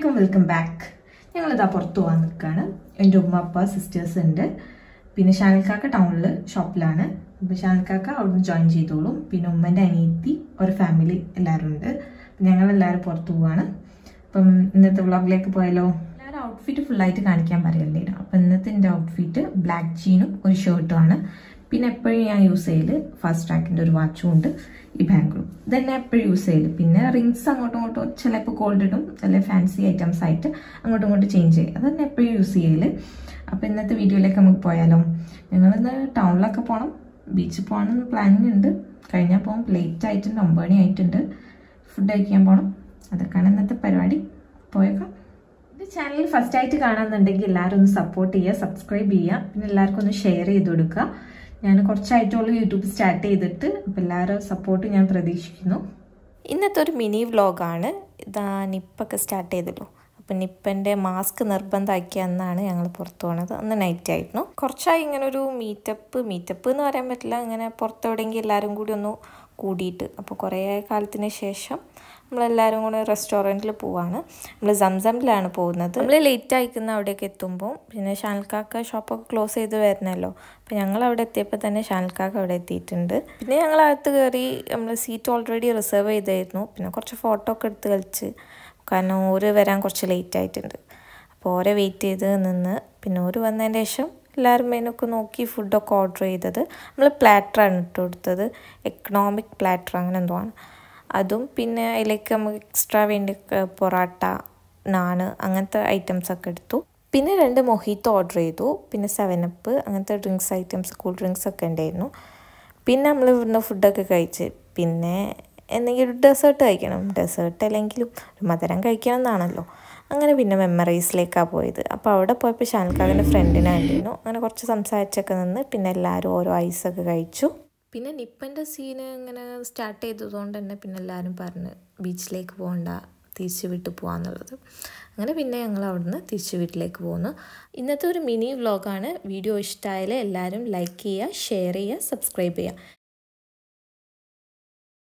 welcome welcome back ഞങ്ങളിതാ പുറത്ത് പോകാൻ നിൽക്കുകയാണ് എൻ്റെ ഉമ്മ അപ്പ സിസ്റ്റേഴ്സ് ഉണ്ട് പിന്നെ ഷാനിൽക്കാക്ക ടൗണിൽ ഷോപ്പിലാണ് അപ്പോൾ ഷാനിൽക്കാക്ക അവിടുന്ന് ജോയിൻ ചെയ്തോളും പിന്നെ ഉമ്മൻ്റെ അനിയത്തി ഒരു ഫാമിലി എല്ലാവരും ഉണ്ട് ഞങ്ങളെല്ലാവരും പുറത്ത് പോവാണ് അപ്പം ഇന്നത്തെ വ്ളോഗിലേക്ക് പോയാലോ എല്ലാവരും ഔട്ട്ഫിറ്റ് ഫുള്ളായിട്ട് കാണിക്കാൻ പറയല്ലേ അപ്പം ഇന്നത്തെ എൻ്റെ ഔട്ട്ഫിറ്റ് ബ്ലാക്ക് ജീനും ഒരു ഷർട്ടും ആണ് പിന്നെ എപ്പോഴും ഞാൻ യൂസ് ചെയ്യല് ഫാസ്റ്റ് ട്രാക്കിൻ്റെ ഒരു വാച്ചും ഉണ്ട് ഈ ബാംഗിളും ഇതന്നെ എപ്പോഴും യൂസ് ചെയ്യല് പിന്നെ റിങ്സ് അങ്ങോട്ടും ഇങ്ങോട്ടും ചിലപ്പോൾ ഗോൾഡ് ഇടും അല്ലെങ്കിൽ ഫാൻസി ഐറ്റംസ് ആയിട്ട് അങ്ങോട്ടും ഇങ്ങോട്ടും ചേഞ്ച് ചെയ്യും അതന്നെ എപ്പോഴും യൂസ് ചെയ്യല് അപ്പോൾ ഇന്നത്തെ വീഡിയോയിലേക്ക് നമുക്ക് പോയാലോ ഞങ്ങളിന്ന് ടൗണിലൊക്കെ പോകണം ബീച്ചിൽ പോകണമെന്ന് പ്ലാനിങ് ഉണ്ട് കഴിഞ്ഞാൽ പോകും ലേറ്റ് ആയിട്ടുണ്ട് ഒമ്പത് മണി ആയിട്ടുണ്ട് ഫുഡ് കഴിക്കാൻ പോകണം അതൊക്കെയാണ് ഇന്നത്തെ പരിപാടി പോയേക്കാം ഇത് ചാനൽ ഫസ്റ്റ് ആയിട്ട് കാണാന്നുണ്ടെങ്കിൽ എല്ലാവരും ഒന്ന് സപ്പോർട്ട് ചെയ്യുക സബ്സ്ക്രൈബ് ചെയ്യുക പിന്നെ എല്ലാവർക്കും ഒന്ന് ഷെയർ ചെയ്ത് കൊടുക്കുക ഞാൻ കുറച്ചായിട്ടുള്ളൂ യൂട്യൂബ് സ്റ്റാർട്ട് ചെയ്തിട്ട് അപ്പം എല്ലാവരും സപ്പോർട്ട് ഞാൻ പ്രതീക്ഷിക്കുന്നു ഇന്നത്തെ ഒരു മിനി വ്ലോഗാണ് ഇതാ നിപ്പൊക്കെ സ്റ്റാർട്ട് ചെയ്തല്ലോ അപ്പം നിപ്പൻ്റെ മാസ്ക് നിർബന്ധമാക്കിയ അന്നാണ് ഞങ്ങൾ പുറത്തു പോണത് അന്ന് നൈറ്റ് ആയിരുന്നു കുറച്ചായി ഇങ്ങനെ ഒരു മീറ്റപ്പ് മീറ്റപ്പ് എന്ന് പറയാൻ പറ്റില്ല ഇങ്ങനെ പുറത്തെവിടെയെങ്കിൽ എല്ലാവരും കൂടി ഒന്ന് കൂടിയിട്ട് അപ്പോൾ കുറേ കാലത്തിന് ശേഷം നമ്മളെല്ലാവരും കൂടെ റെസ്റ്റോറൻറ്റിൽ പോവാണ് നമ്മൾ സംസമിലാണ് പോകുന്നത് നമ്മൾ ലേറ്റ് ആയിക്കുന്ന അവിടേക്ക് എത്തുമ്പോൾ പിന്നെ ഷാൽക്കാക്ക ഷോപ്പൊക്കെ ക്ലോസ് ചെയ്ത് വരണമല്ലോ അപ്പോൾ ഞങ്ങൾ അവിടെ എത്തിയപ്പോൾ തന്നെ ഷാൽക്കാക്ക അവിടെ എത്തിയിട്ടുണ്ട് പിന്നെ ഞങ്ങൾ അകത്ത് കയറി നമ്മൾ സീറ്റ് ഓൾറെഡി റിസർവ് ചെയ്തായിരുന്നു പിന്നെ കുറച്ച് ഫോട്ടോ ഒക്കെ എടുത്ത് കളിച്ച് കാരണം ഓര് വരാൻ കുറച്ച് ലേറ്റ് ആയിട്ടുണ്ട് അപ്പോൾ ഓരെ വെയിറ്റ് ചെയ്ത് നിന്ന് പിന്നെ ഓര് വന്നതിന് ശേഷം എല്ലാവരും മെനുക്കെ നോക്കി ഫുഡൊക്കെ ഓർഡർ ചെയ്തത് നമ്മൾ പ്ലാറ്ററാണ് ഇട്ട് കൊടുത്തത് എക്കണോമിക് പ്ലാറ്റർ അങ്ങനെ എന്തോ ആണ് അതും പിന്നെ അതിലേക്ക് നമുക്ക് എക്സ്ട്രാ വേണ്ടി പൊറാട്ട നാണ് അങ്ങനത്തെ ഐറ്റംസ് ഒക്കെ എടുത്തു പിന്നെ രണ്ട് മൊഹീത്തോ ഓർഡർ ചെയ്തു പിന്നെ സെവനപ്പ് അങ്ങനത്തെ ഡ്രിങ്ക്സ് ഐറ്റംസ് കൂൾ ഡ്രിങ്ക്സ് ഒക്കെ ഉണ്ടായിരുന്നു പിന്നെ നമ്മൾ ഇവിടുന്ന് ഫുഡൊക്കെ കഴിച്ച് പിന്നെ എന്തെങ്കിലും ഒരു ഡെസേർട്ട് കഴിക്കണം ഡെസേർട്ട് അല്ലെങ്കിലും ഒരു മധുരം കഴിക്കണം എന്നാണല്ലോ അങ്ങനെ പിന്നെ മെമ്മറീസിലേക്കാണ് പോയത് അപ്പോൾ അവിടെ പോയപ്പോൾ ഷാൻകാവിൻ്റെ ഫ്രണ്ടിനെ കണ്ടിരുന്നു അങ്ങനെ കുറച്ച് സംസാരിച്ചൊക്കെ നിന്ന് പിന്നെ എല്ലാവരും ഓരോ ഐസൊക്കെ കഴിച്ചു പിന്നെ നിപ്പൻ്റെ സീന് ഇങ്ങനെ സ്റ്റാർട്ട് ചെയ്തതുകൊണ്ട് തന്നെ പിന്നെ എല്ലാവരും പറഞ്ഞ് ബീച്ചിലേക്ക് പോകണ്ട തിരിച്ച് വീട്ടിൽ പോകാന്നുള്ളത് അങ്ങനെ പിന്നെ ഞങ്ങൾ അവിടുന്ന് തിരിച്ച് വീട്ടിലേക്ക് പോകുന്നു ഇന്നത്തെ ഒരു മിനി വ്ളോഗാണ് വീഡിയോ ഇഷ്ടമായാൽ എല്ലാവരും ലൈക്ക് ചെയ്യുക ഷെയർ ചെയ്യുക സബ്സ്ക്രൈബ് ചെയ്യുക